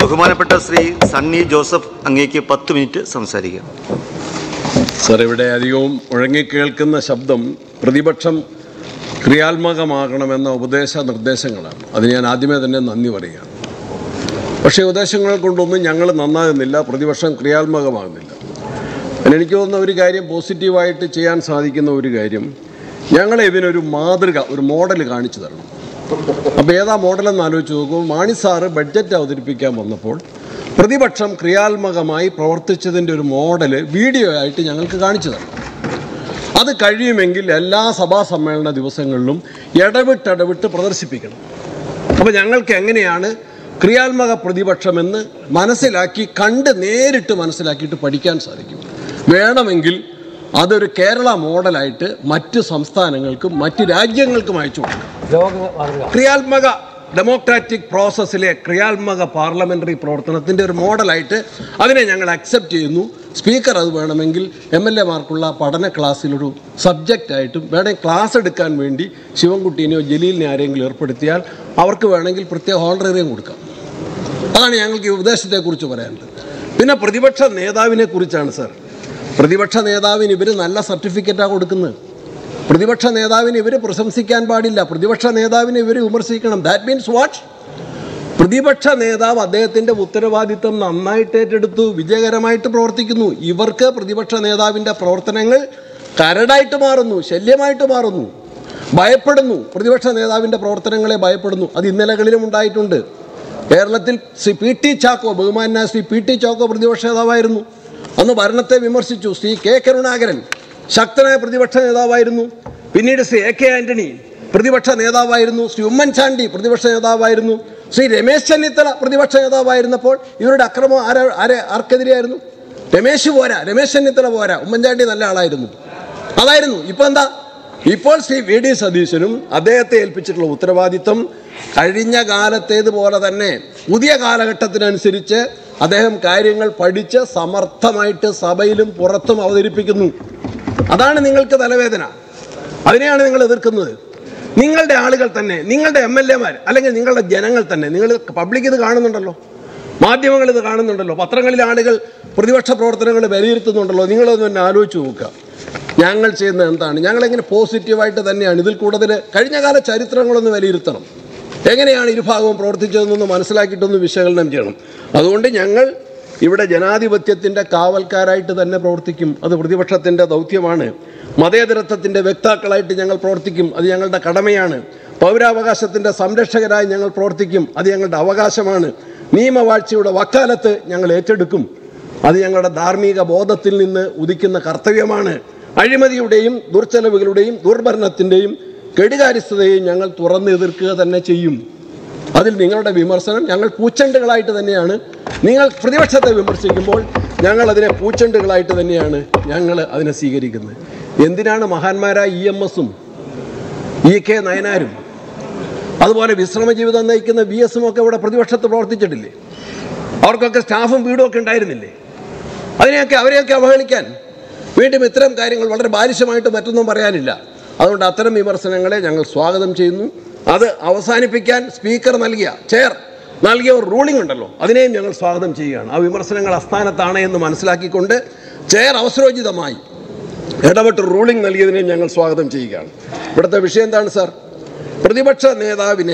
ബഹുമാനപ്പെട്ട ശ്രീ സണ്ണി ജോസഫ് അങ്ങേക്ക് പത്ത് മിനിറ്റ് സംസാരിക്കാം സർ ഇവിടെ അധികവും മുഴങ്ങിക്കേൾക്കുന്ന ശബ്ദം പ്രതിപക്ഷം ക്രിയാത്മകമാകണമെന്ന ഉപദേശ നിർദ്ദേശങ്ങളാണ് അതിന് ഞാൻ ആദ്യമേ തന്നെ നന്ദി പറയുകയാണ് പക്ഷേ ഉപദേശങ്ങൾ കൊണ്ടൊന്നും ഞങ്ങൾ നന്നാകുന്നില്ല പ്രതിപക്ഷം ക്രിയാത്മകമാകുന്നില്ല പിന്നെ എനിക്ക് തോന്നുന്ന ഒരു കാര്യം പോസിറ്റീവായിട്ട് ചെയ്യാൻ സാധിക്കുന്ന ഒരു കാര്യം ഞങ്ങൾ ഇതിനൊരു മാതൃക ഒരു മോഡൽ കാണിച്ചു തരണം അപ്പോൾ ഏതാ മോഡലെന്ന് ആലോചിച്ച് നോക്കുമ്പോൾ മാണി സാറ് ബഡ്ജറ്റ് അവതരിപ്പിക്കാൻ വന്നപ്പോൾ പ്രതിപക്ഷം ക്രിയാത്മകമായി പ്രവർത്തിച്ചതിൻ്റെ ഒരു മോഡൽ വീഡിയോ ആയിട്ട് ഞങ്ങൾക്ക് കാണിച്ചു തരണം അത് കഴിയുമെങ്കിൽ എല്ലാ സഭാ സമ്മേളന ദിവസങ്ങളിലും ഇടവിട്ടിടവിട്ട് പ്രദർശിപ്പിക്കണം അപ്പോൾ ഞങ്ങൾക്ക് എങ്ങനെയാണ് ക്രിയാത്മക പ്രതിപക്ഷമെന്ന് മനസ്സിലാക്കി കണ്ട് നേരിട്ട് മനസ്സിലാക്കിയിട്ട് പഠിക്കാൻ സാധിക്കും വേണമെങ്കിൽ അതൊരു കേരള മോഡലായിട്ട് മറ്റ് സംസ്ഥാനങ്ങൾക്കും മറ്റ് രാജ്യങ്ങൾക്കും അയച്ചു കൊടുക്കാം ക്രിയാത്മക ഡെമോക്രാറ്റിക് പ്രോസസ്സിലെ ക്രിയാത്മക പാർലമെന്ററി പ്രവർത്തനത്തിൻ്റെ ഒരു മോഡലായിട്ട് അതിനെ ഞങ്ങൾ അക്സെപ്റ്റ് ചെയ്യുന്നു സ്പീക്കർ അത് വേണമെങ്കിൽ എം എൽ എമാർക്കുള്ള പഠന ക്ലാസ്സിലൊരു സബ്ജക്റ്റായിട്ടും വേണമെങ്കിൽ ക്ലാസ് എടുക്കാൻ വേണ്ടി ശിവൻകുട്ടീനെയോ ജലീലിനെ ആരെങ്കിലും ഏർപ്പെടുത്തിയാൽ അവർക്ക് വേണമെങ്കിൽ പ്രത്യേക ഹോണറേറിയം കൊടുക്കാം അതാണ് ഞങ്ങൾക്ക് ഈ ഉപദേശത്തെക്കുറിച്ച് പറയാനുള്ളത് പിന്നെ പ്രതിപക്ഷ നേതാവിനെ കുറിച്ചാണ് സാർ പ്രതിപക്ഷ നേതാവിന് ഇവർ നല്ല സർട്ടിഫിക്കറ്റാണ് കൊടുക്കുന്നത് പ്രതിപക്ഷ നേതാവിനെ ഇവർ പ്രശംസിക്കാൻ പാടില്ല പ്രതിപക്ഷ നേതാവിനെ ഇവർ വിമർശിക്കണം ദാറ്റ് മീൻസ് വാട്ട് പ്രതിപക്ഷ നേതാവ് അദ്ദേഹത്തിൻ്റെ ഉത്തരവാദിത്വം നന്നായിട്ട് ഏറ്റെടുത്തു വിജയകരമായിട്ട് പ്രവർത്തിക്കുന്നു ഇവർക്ക് പ്രതിപക്ഷ നേതാവിൻ്റെ പ്രവർത്തനങ്ങൾ കരടായിട്ട് മാറുന്നു ശല്യമായിട്ട് മാറുന്നു ഭയപ്പെടുന്നു പ്രതിപക്ഷ നേതാവിൻ്റെ പ്രവർത്തനങ്ങളെ ഭയപ്പെടുന്നു അത് ഇന്നലകളിലും ഉണ്ടായിട്ടുണ്ട് കേരളത്തിൽ ശ്രീ പി ടി ചാക്കോ ബഹുമാനായ ശ്രീ പി ടി ചാക്കോ പ്രതിപക്ഷ നേതാവായിരുന്നു അന്ന് ഭരണത്തെ വിമർശിച്ചു ശ്രീ കെ കരുണാകരൻ ശക്തനായ പ്രതിപക്ഷ നേതാവായിരുന്നു പിന്നീട് ശ്രീ എ കെ ആന്റണി പ്രതിപക്ഷ നേതാവായിരുന്നു ശ്രീ ഉമ്മൻചാണ്ടി പ്രതിപക്ഷ നേതാവായിരുന്നു ശ്രീ രമേശ് ചെന്നിത്തല പ്രതിപക്ഷ നേതാവായിരുന്നപ്പോൾ ഇവരുടെ അക്രമം ആരാ ആരെ ആർക്കെതിരെയായിരുന്നു രമേശ് പോരാ രമേശ് ചെന്നിത്തല പോരാ ഉമ്മൻചാണ്ടി നല്ല ആളായിരുന്നു അതായിരുന്നു ഇപ്പൊ എന്താ ഇപ്പോൾ ശ്രീ വി ഡി സതീശനും അദ്ദേഹത്തെ ഏൽപ്പിച്ചിട്ടുള്ള ഉത്തരവാദിത്വം കഴിഞ്ഞ കാലത്തേതുപോലെ തന്നെ പുതിയ കാലഘട്ടത്തിനനുസരിച്ച് അദ്ദേഹം കാര്യങ്ങൾ പഠിച്ച് സമർത്ഥമായിട്ട് സഭയിലും പുറത്തും അവതരിപ്പിക്കുന്നു അതാണ് നിങ്ങൾക്ക് തലവേദന അതിനെയാണ് നിങ്ങൾ എതിർക്കുന്നത് നിങ്ങളുടെ ആളുകൾ തന്നെ നിങ്ങളുടെ എം എൽ എമാർ അല്ലെങ്കിൽ നിങ്ങളുടെ ജനങ്ങൾ തന്നെ നിങ്ങൾ പബ്ലിക് ഇത് കാണുന്നുണ്ടല്ലോ മാധ്യമങ്ങൾ ഇത് കാണുന്നുണ്ടല്ലോ പത്രങ്ങളിലെ ആളുകൾ പ്രതിപക്ഷ പ്രവർത്തനങ്ങൾ വിലയിരുത്തുന്നുണ്ടല്ലോ നിങ്ങളൊന്ന് തന്നെ ആലോചിച്ച് നോക്കുക ഞങ്ങൾ ചെയ്യുന്നത് എന്താണ് ഞങ്ങളെങ്ങനെ പോസിറ്റീവായിട്ട് തന്നെയാണ് ഇതിൽ കൂടുതൽ കഴിഞ്ഞകാല ചരിത്രങ്ങളൊന്ന് വിലയിരുത്തണം എങ്ങനെയാണ് ഇരുഭാഗവും പ്രവർത്തിച്ചതെന്നൊന്ന് മനസ്സിലാക്കിയിട്ടൊന്ന് വിശകലനം ചെയ്യണം അതുകൊണ്ട് ഞങ്ങൾ ഇവിടെ ജനാധിപത്യത്തിൻ്റെ കാവൽക്കാരായിട്ട് തന്നെ പ്രവർത്തിക്കും അത് പ്രതിപക്ഷത്തിൻ്റെ ദൗത്യമാണ് മതേതരത്വത്തിൻ്റെ വ്യക്താക്കളായിട്ട് ഞങ്ങൾ പ്രവർത്തിക്കും അത് ഞങ്ങളുടെ കടമയാണ് പൗരാവകാശത്തിൻ്റെ സംരക്ഷകരായി ഞങ്ങൾ പ്രവർത്തിക്കും അത് ഞങ്ങളുടെ അവകാശമാണ് നിയമവാഴ്ചയുടെ വക്കാലത്ത് ഞങ്ങൾ ഏറ്റെടുക്കും അത് ഞങ്ങളുടെ ധാർമ്മിക ബോധത്തിൽ നിന്ന് ഉദിക്കുന്ന കർത്തവ്യമാണ് അഴിമതിയുടെയും ദുർച്ചെലവുകളുടെയും ദുർഭരണത്തിൻ്റെയും കെടുകാര്യസ്ഥതയെയും ഞങ്ങൾ തുറന്ന് എതിർക്കുക തന്നെ ചെയ്യും അതിൽ നിങ്ങളുടെ വിമർശനം ഞങ്ങൾ പൂച്ചെണ്ടുകളായിട്ട് തന്നെയാണ് നിങ്ങൾ പ്രതിപക്ഷത്തെ വിമർശിക്കുമ്പോൾ ഞങ്ങൾ അതിനെ പൂച്ചെണ്ടുകളായിട്ട് തന്നെയാണ് ഞങ്ങൾ അതിനെ സ്വീകരിക്കുന്നത് എന്തിനാണ് മഹാന്മാരായ ഇ എം എസും ഇ കെ നയനാരും അതുപോലെ വിശ്രമ ജീവിതം നയിക്കുന്ന വി എസും ഒക്കെ ഇവിടെ പ്രതിപക്ഷത്ത് പ്രവർത്തിച്ചിട്ടില്ലേ അവർക്കൊക്കെ സ്റ്റാഫും വീടും ഒക്കെ ഉണ്ടായിരുന്നില്ലേ അതിനെയൊക്കെ അവരെയൊക്കെ അവഹേളിക്കാൻ വീണ്ടും ഇത്തരം കാര്യങ്ങൾ വളരെ ബാലിശമായിട്ട് മറ്റൊന്നും പറയാനില്ല അതുകൊണ്ട് അത്തരം വിമർശനങ്ങളെ ഞങ്ങൾ സ്വാഗതം ചെയ്യുന്നു അത് അവസാനിപ്പിക്കാൻ സ്പീക്കർ നൽകിയ ചെയർ നൽകിയ ഒരു റൂളിംഗ് ഉണ്ടല്ലോ അതിനെയും ഞങ്ങൾ സ്വാഗതം ചെയ്യുകയാണ് ആ വിമർശനങ്ങൾ അസ്ഥാനത്താണ് എന്ന് മനസ്സിലാക്കിക്കൊണ്ട് ചെയർ അവസരോചിതമായി ഇടപെട്ട് റൂളിംഗ് നൽകിയതിനെയും ഞങ്ങൾ സ്വാഗതം ചെയ്യുകയാണ് ഇവിടുത്തെ വിഷയം എന്താണ് സാർ പ്രതിപക്ഷ നേതാവിനെ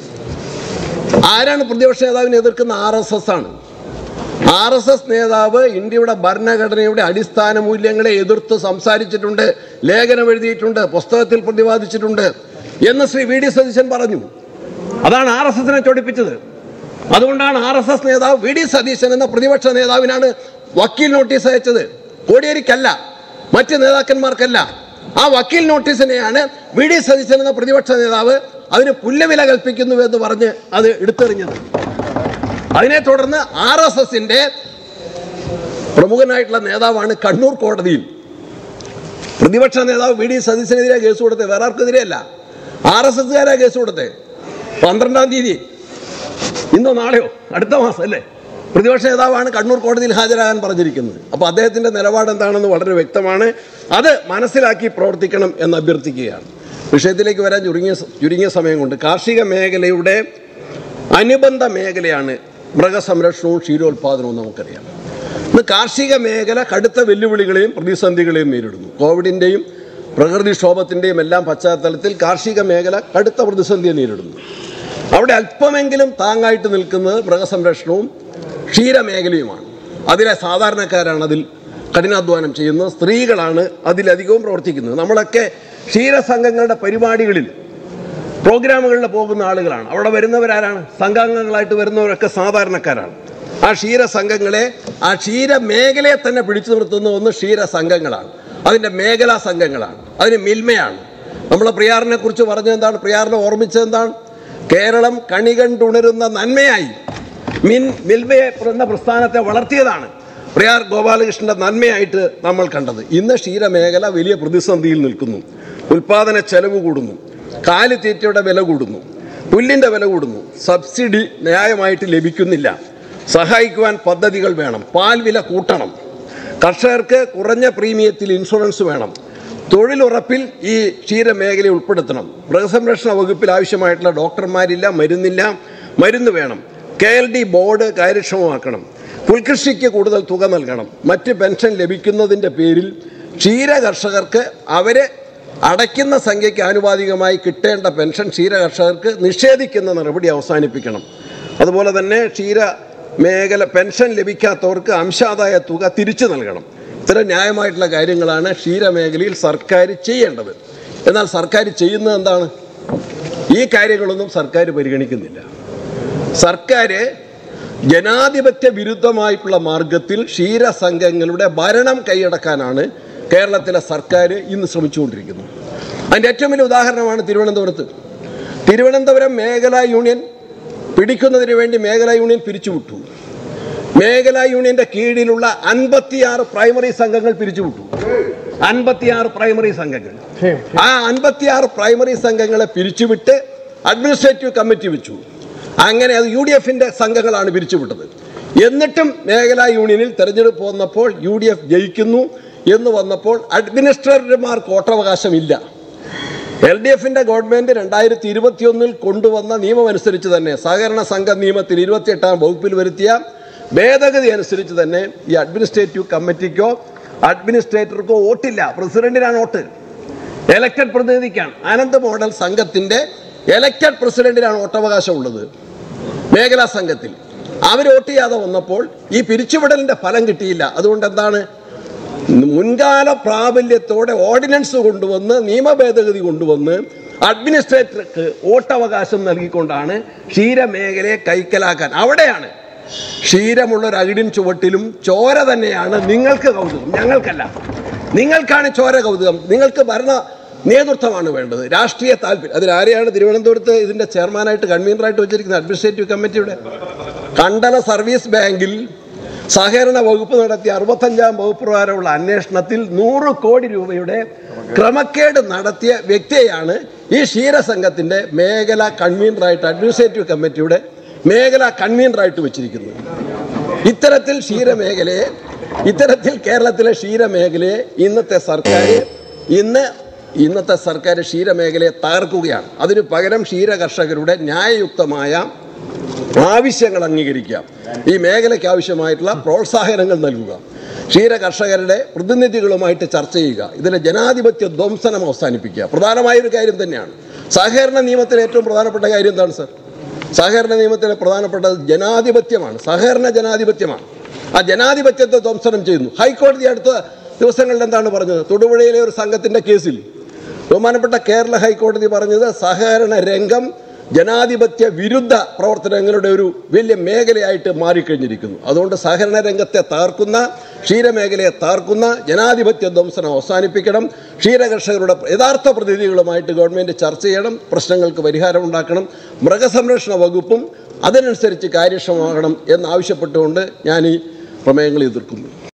ആരാണ് പ്രതിപക്ഷ നേതാവിനെ എതിർക്കുന്ന ആർ എസ് എസ് ആണ് ആർ എസ് എസ് നേതാവ് ഇന്ത്യയുടെ ഭരണഘടനയുടെ അടിസ്ഥാന മൂല്യങ്ങളെ എതിർത്ത് സംസാരിച്ചിട്ടുണ്ട് ലേഖനം എഴുതിയിട്ടുണ്ട് പുസ്തകത്തിൽ പ്രതിപാദിച്ചിട്ടുണ്ട് എന്ന് ശ്രീ വി ഡി സതീശൻ പറഞ്ഞു അതാണ് ആർ എസ് എസിനെ ചൊടിപ്പിച്ചത് അതുകൊണ്ടാണ് ആർ എസ് എസ് നേതാവ് വി ഡി സതീശൻ എന്ന പ്രതിപക്ഷ നേതാവിനാണ് വക്കീൽ നോട്ടീസ് അയച്ചത് കോടിയേരിക്കല്ല മറ്റ് നേതാക്കന്മാർക്കല്ല ആ വക്കീൽ നോട്ടീസിനെയാണ് വി ഡി സതീശൻ എന്ന പ്രതിപക്ഷ നേതാവ് അതിന് പുല്ലുവില കൽപ്പിക്കുന്നു എന്ന് പറഞ്ഞ് അത് എടുത്തെറിഞ്ഞത് അതിനെ തുടർന്ന് ആർ എസ് എസിന്റെ പ്രമുഖനായിട്ടുള്ള നേതാവാണ് കണ്ണൂർ കോടതിയിൽ പ്രതിപക്ഷ നേതാവ് വി ഡി സതീശനെതിരെ കേസ് കൊടുത്തത് വേറെ ആർക്കെതിരെയല്ല ആർ എസ് എസ്കാരാ കേസ് കൊടുത്തത് പന്ത്രണ്ടാം തീയതി ഇന്നോ നാളെയോ അടുത്ത മാസം അല്ലേ പ്രതിപക്ഷ നേതാവാണ് കണ്ണൂർ കോടതിയിൽ ഹാജരാകാൻ പറഞ്ഞിരിക്കുന്നത് അപ്പോൾ അദ്ദേഹത്തിൻ്റെ നിലപാട് എന്താണെന്ന് വളരെ വ്യക്തമാണ് അത് മനസ്സിലാക്കി പ്രവർത്തിക്കണം എന്ന് അഭ്യർത്ഥിക്കുകയാണ് വിഷയത്തിലേക്ക് വരാൻ ചുരുങ്ങിയ സ- ചുരുങ്ങിയ സമയം കൊണ്ട് കാർഷിക മേഖലയുടെ അനുബന്ധ മേഖലയാണ് മൃഗസംരക്ഷണവും ക്ഷീരോത്പാദനവും നമുക്കറിയാം ഇന്ന് കാർഷിക മേഖല കടുത്ത വെല്ലുവിളികളെയും പ്രതിസന്ധികളെയും നേരിടുന്നു കോവിഡിൻ്റെയും പ്രകൃതിക്ഷോഭത്തിൻ്റെയും എല്ലാം പശ്ചാത്തലത്തിൽ കാർഷിക മേഖല കടുത്ത പ്രതിസന്ധിയെ നേരിടുന്നു അവിടെ അല്പമെങ്കിലും താങ്ങായിട്ട് നിൽക്കുന്നത് മൃഗസംരക്ഷണവും ക്ഷീരമേഖലയുമാണ് അതിലെ സാധാരണക്കാരാണ് അതിൽ കഠിനാധ്വാനം ചെയ്യുന്നത് സ്ത്രീകളാണ് അതിലധികവും പ്രവർത്തിക്കുന്നത് നമ്മളൊക്കെ ക്ഷീരസംഘങ്ങളുടെ പരിപാടികളിൽ പ്രോഗ്രാമുകളിൽ പോകുന്ന ആളുകളാണ് അവിടെ വരുന്നവരാരാണ് സംഘാംഗങ്ങളായിട്ട് വരുന്നവരൊക്കെ സാധാരണക്കാരാണ് ആ ക്ഷീര സംഘങ്ങളെ ആ ക്ഷീര മേഖലയെ തന്നെ പിടിച്ചു നിർത്തുന്ന ഒന്ന് ക്ഷീര സംഘങ്ങളാണ് അതിൻ്റെ മേഖലാ സംഘങ്ങളാണ് അതിന് മിൽമയാണ് നമ്മളെ പ്രിയാറിനെ കുറിച്ച് പറഞ്ഞത് എന്താണ് പ്രിയാറിനെ ഓർമ്മിച്ചത് എന്താണ് കേരളം കണി കണ്ടുണരുന്ന നന്മയായി മിൻ മിൽമയെ എന്ന പ്രസ്ഥാനത്തെ വളർത്തിയതാണ് പ്രിയാർ ഗോപാലകൃഷ്ണന്റെ നന്മയായിട്ട് നമ്മൾ കണ്ടത് ഇന്ന് ക്ഷീരമേഖല വലിയ പ്രതിസന്ധിയിൽ നിൽക്കുന്നു ഉൽപാദന ചെലവ് കൂടുന്നു കാലിത്തീറ്റയുടെ വില കൂടുന്നു പുല്ലിൻ്റെ വില കൂടുന്നു സബ്സിഡി ന്യായമായിട്ട് ലഭിക്കുന്നില്ല സഹായിക്കുവാൻ പദ്ധതികൾ വേണം പാൽ വില കൂട്ടണം കർഷകർക്ക് കുറഞ്ഞ പ്രീമിയത്തിൽ ഇൻഷുറൻസ് വേണം തൊഴിലുറപ്പിൽ ഈ ക്ഷീരമേഖലയെ ഉൾപ്പെടുത്തണം മൃഗസംരക്ഷണ വകുപ്പിൽ ആവശ്യമായിട്ടുള്ള ഡോക്ടർമാരില്ല മരുന്നില്ല മരുന്ന് വേണം കെ എൽ ഡി ബോർഡ് കാര്യക്ഷമമാക്കണം പുൽകൃഷിക്ക് കൂടുതൽ തുക നൽകണം മറ്റ് പെൻഷൻ ലഭിക്കുന്നതിൻ്റെ പേരിൽ ക്ഷീര കർഷകർക്ക് അവരെ അടയ്ക്കുന്ന സംഖ്യയ്ക്ക് ആനുപാതികമായി കിട്ടേണ്ട പെൻഷൻ ക്ഷീര കർഷകർക്ക് നിഷേധിക്കുന്ന നടപടി അവസാനിപ്പിക്കണം അതുപോലെ തന്നെ ക്ഷീര മേഖല പെൻഷൻ ലഭിക്കാത്തവർക്ക് അംശാദായ തുക തിരിച്ചു നൽകണം ഇത്തരം ന്യായമായിട്ടുള്ള കാര്യങ്ങളാണ് ക്ഷീരമേഖലയിൽ സർക്കാർ ചെയ്യേണ്ടത് എന്നാൽ സർക്കാർ ചെയ്യുന്നത് എന്താണ് ഈ കാര്യങ്ങളൊന്നും സർക്കാർ പരിഗണിക്കുന്നില്ല സർക്കാർ ജനാധിപത്യ വിരുദ്ധമായിട്ടുള്ള മാർഗത്തിൽ ക്ഷീരസംഘങ്ങളുടെ ഭരണം കൈയടക്കാനാണ് കേരളത്തിലെ സർക്കാർ ഇന്ന് ശ്രമിച്ചുകൊണ്ടിരിക്കുന്നത് അതിൻ്റെ ഏറ്റവും വലിയ ഉദാഹരണമാണ് തിരുവനന്തപുരത്ത് തിരുവനന്തപുരം മേഖലാ യൂണിയൻ പിടിക്കുന്നതിന് വേണ്ടി മേഖലാ യൂണിയൻ പിരിച്ചുവിട്ടു മേഖലാ യൂണിയന്റെ കീഴിലുള്ള അൻപത്തിയാറ് പ്രൈമറി സംഘങ്ങൾ പിരിച്ചുവിട്ടു അൻപത്തിയാറ് പ്രൈമറി സംഘങ്ങൾ ആ അൻപത്തിയാറ് പ്രൈമറി സംഘങ്ങളെ പിരിച്ചുവിട്ട് അഡ്മിനിസ്ട്രേറ്റീവ് കമ്മിറ്റി വെച്ചു അങ്ങനെ അത് യു ഡി എഫിന്റെ സംഘങ്ങളാണ് പിരിച്ചുവിട്ടത് എന്നിട്ടും മേഖലാ യൂണിയനിൽ തെരഞ്ഞെടുപ്പ് വന്നപ്പോൾ യു ഡി എഫ് ജയിക്കുന്നു എന്ന് വന്നപ്പോൾ അഡ്മിനിസ്ട്രേറ്റർമാർക്ക് വോട്ടവകാശമില്ല എൽ ഡി എഫിന്റെ ഗവൺമെന്റ് രണ്ടായിരത്തി ഇരുപത്തിയൊന്നിൽ കൊണ്ടുവന്ന നിയമം അനുസരിച്ച് തന്നെ സഹകരണ സംഘ നിയമത്തിൽ ഇരുപത്തിയെട്ടാം വകുപ്പിൽ വരുത്തിയ ഭേദഗതി അനുസരിച്ച് തന്നെ ഈ അഡ്മിനിസ്ട്രേറ്റീവ് കമ്മിറ്റിക്കോ അഡ്മിനിസ്ട്രേറ്റർക്കോ വോട്ടില്ല പ്രസിഡന്റിനാണ് വോട്ട് എലക്റ്റഡ് പ്രതിനിധിക്കാണ് ആനന്ദ് മോഡൽ സംഘത്തിന്റെ എലക്റ്റഡ് പ്രസിഡന്റിനാണ് വോട്ടവകാശം ഉള്ളത് മേഖലാ സംഘത്തിൽ അവർ വോട്ട് ചെയ്യാതെ വന്നപ്പോൾ ഈ പിരിച്ചുവിടലിന്റെ ഫലം കിട്ടിയില്ല അതുകൊണ്ട് എന്താണ് മുൻകാല പ്രാബല്യത്തോടെ ഓർഡിനൻസ് കൊണ്ടുവന്ന് നിയമ ഭേദഗതി കൊണ്ടുവന്ന് അഡ്മിനിസ്ട്രേറ്റർക്ക് വോട്ടവകാശം നൽകിക്കൊണ്ടാണ് ക്ഷീരമേഖലയെ കൈക്കലാക്കാൻ അവിടെയാണ് ക്ഷീരമുള്ള ഒരു അകിടിൻ ചുവട്ടിലും ചോര തന്നെയാണ് നിങ്ങൾക്ക് കൗതുകം ഞങ്ങൾക്കല്ല നിങ്ങൾക്കാണ് ചോര കൗതുകം നിങ്ങൾക്ക് ഭരണ നേതൃത്വമാണ് വേണ്ടത് രാഷ്ട്രീയ താല്പര്യം അതിൽ ആരെയാണ് തിരുവനന്തപുരത്ത് ഇതിന്റെ ചെയർമാനായിട്ട് കൺവീനറായിട്ട് വെച്ചിരിക്കുന്നത് അഡ്മിനിസ്ട്രേറ്റീവ് കമ്മിറ്റിയുടെ കണ്ടല സർവീസ് ബാങ്കിൽ സഹകരണ വകുപ്പ് നടത്തിയ അറുപത്തഞ്ചാം വകുപ്പ് പ്രകാരമുള്ള അന്വേഷണത്തിൽ നൂറ് കോടി രൂപയുടെ ക്രമക്കേട് നടത്തിയ വ്യക്തിയെയാണ് ഈ ക്ഷീരസംഘത്തിന്റെ മേഖല കൺവീനറായിട്ട് അഡ്മിനിസ്ട്രേറ്റീവ് കമ്മിറ്റിയുടെ മേഖല കൺവീനറായിട്ട് വെച്ചിരിക്കുന്നത് ഇത്തരത്തിൽ ക്ഷീരമേഖലയെ ഇത്തരത്തിൽ കേരളത്തിലെ ക്ഷീരമേഖലയെ ഇന്നത്തെ സർക്കാർ ഇന്ന് ഇന്നത്തെ സർക്കാർ ക്ഷീരമേഖലയെ തകർക്കുകയാണ് അതിനു പകരം ക്ഷീര കർഷകരുടെ ന്യായയുക്തമായ ആവശ്യങ്ങൾ അംഗീകരിക്കുക ഈ മേഖലയ്ക്ക് ആവശ്യമായിട്ടുള്ള പ്രോത്സാഹനങ്ങൾ നൽകുക ക്ഷീര കർഷകരുടെ പ്രതിനിധികളുമായിട്ട് ചർച്ച ചെയ്യുക ഇതിലെ ജനാധിപത്യ ധ്വംസനം അവസാനിപ്പിക്കുക പ്രധാനമായ ഒരു കാര്യം തന്നെയാണ് സഹകരണ നിയമത്തിലെ ഏറ്റവും പ്രധാനപ്പെട്ട കാര്യം എന്താണ് സർ സഹകരണ നിയമത്തിലെ പ്രധാനപ്പെട്ടത് ജനാധിപത്യമാണ് സഹകരണ ജനാധിപത്യമാണ് ആ ജനാധിപത്യത്തെ ധ്വംസനം ചെയ്യുന്നു ഹൈക്കോടതി അടുത്ത ദിവസങ്ങളിൽ എന്താണ് പറഞ്ഞത് തൊടുപുഴയിലെ ഒരു സംഘത്തിന്റെ കേസിൽ ബഹുമാനപ്പെട്ട കേരള ഹൈക്കോടതി പറഞ്ഞത് സഹകരണ രംഗം ജനാധിപത്യ വിരുദ്ധ പ്രവർത്തനങ്ങളുടെ ഒരു വലിയ മേഖലയായിട്ട് മാറിക്കഴിഞ്ഞിരിക്കുന്നു അതുകൊണ്ട് സഹകരണ രംഗത്തെ തകർക്കുന്ന ക്ഷീരമേഖലയെ തകർക്കുന്ന ജനാധിപത്യ ധ്വംസനം അവസാനിപ്പിക്കണം ക്ഷീരകർഷകരുടെ യഥാർത്ഥ പ്രതിനിധികളുമായിട്ട് ഗവൺമെൻറ് ചർച്ച ചെയ്യണം പ്രശ്നങ്ങൾക്ക് പരിഹാരം ഉണ്ടാക്കണം മൃഗസംരക്ഷണ വകുപ്പും അതിനനുസരിച്ച് കാര്യക്ഷമമാകണം എന്നാവശ്യപ്പെട്ടുകൊണ്ട് ഞാൻ ഈ പ്രമേയങ്ങൾ എതിർക്കുന്നു